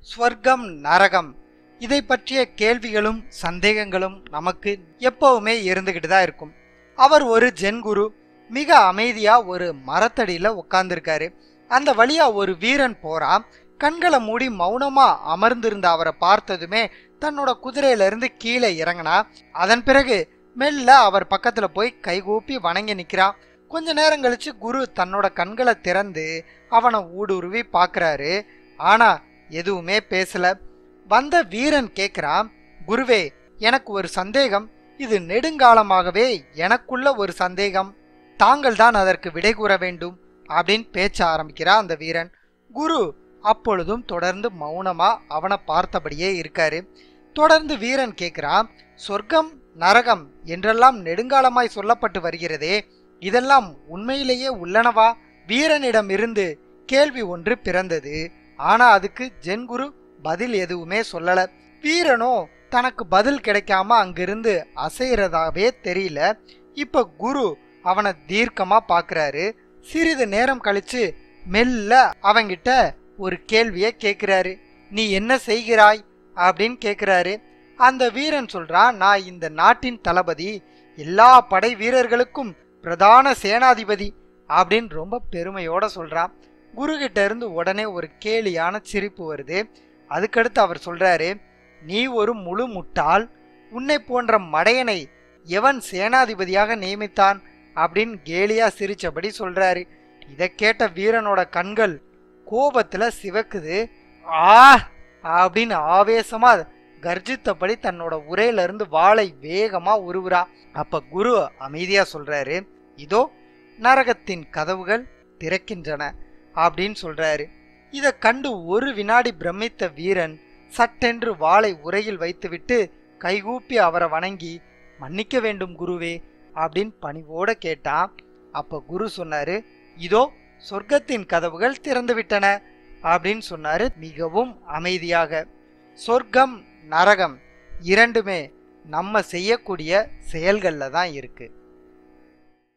ஸ்வர்க்கம் நரகம் இதை பற்றிய கேள்விகளும் சந்தேகங்களும் நமக்கு எப்பவுமே இருந்துகிட்டு தான் இருக்கும் அவர் ஒரு ஜென் குரு மிக அமைதியா ஒரு மரத்தடியில உட்கார்ந்திருக்காரு அந்த வழியா ஒரு வீரன் போறான் கண்களை மூடி மௌனமா அமர்ந்திருந்த அவரை பார்த்ததுமே தன்னோட குதிரையில இருந்து கீழே இறங்கினா அதன் பிறகு மெல்ல அவர் பக்கத்துல போய் கைகூப்பி வணங்கி நிக்கிறான் கொஞ்ச நேரம் கழிச்சு குரு தன்னோட கண்களை திறந்து அவனை ஊடுருவி பார்க்கறாரு ஆனா எதுவுமே பேசல வந்த வீரன் கேக்குறான் குருவே எனக்கு ஒரு சந்தேகம் இது நெடுங்காலமாகவே எனக்குள்ள ஒரு சந்தேகம் தாங்கள் தான் அதற்கு விடை கூற வேண்டும் அப்படின்னு பேச்ச ஆரம்பிக்கிறான் அந்த வீரன் குரு அப்பொழுதும் தொடர்ந்து மௌனமா அவனை பார்த்தபடியே இருக்காரு தொடர்ந்து வீரன் கேட்கிறான் சொர்க்கம் நரகம் என்றெல்லாம் நெடுங்காலமாய் சொல்லப்பட்டு வருகிறதே இதெல்லாம் உண்மையிலேயே உள்ளனவா வீரனிடம் இருந்து கேள்வி ஒன்று பிறந்தது ஆனா அதுக்கு ஜென்குரு பதில் எதுவுமே சொல்லல வீரனோ தனக்கு பதில் கிடைக்காம அங்கிருந்து அசைறதாவே தெரியல இப்ப குரு அவனை தீர்க்கமா பாக்குறாரு சிறிது நேரம் கழிச்சு மெல்ல அவங்கிட்ட ஒரு கேள்வியை கேட்கிறாரு நீ என்ன செய்கிறாய் அப்படின்னு கேட்கிறாரு அந்த வீரன் சொல்றான் நான் இந்த நாட்டின் தளபதி எல்லா படை வீரர்களுக்கும் பிரதான சேனாதிபதி அப்படின்னு ரொம்ப பெருமையோட சொல்றான் குரு கிட்ட இருந்து உடனே ஒரு கேலியான சிரிப்பு வருது அதுக்கடுத்து அவர் சொல்றாரு நீ ஒரு முழு முட்டாள் உன்னை போன்ற மடையனை எவன் சேனாதிபதியாக நியமித்தான் அப்படின்னு கேலியா சிரிச்சபடி சொல்றாரு இதை கேட்ட வீரனோட கண்கள் கோபத்துல சிவக்குது ஆ அப்படின்னு ஆவேசமா கர்ஜித்தபடி தன்னோட உரையில இருந்து வாளை வேகமா உருவுறா அப்ப குரு அமைதியா சொல்றாரு இதோ நரகத்தின் கதவுகள் திறக்கின்றன அப்படின்னு சொல்றாரு இதை கண்டு ஒரு வினாடி பிரமித்த வீரன் சட்டென்று வாளை உரையில் வைத்துவிட்டு கைகூப்பி அவரை வணங்கி மன்னிக்க வேண்டும் குருவே அப்படின்னு பணிவோட கேட்டான் அப்ப குரு சொன்னாரு இதோ சொர்க்கத்தின் கதவுகள் திறந்து விட்டன அப்படின்னு சொன்னாரு மிகவும் அமைதியாக சொர்க்கம் நரகம் இரண்டுமே நம்ம செய்யக்கூடிய செயல்களில் தான் இருக்கு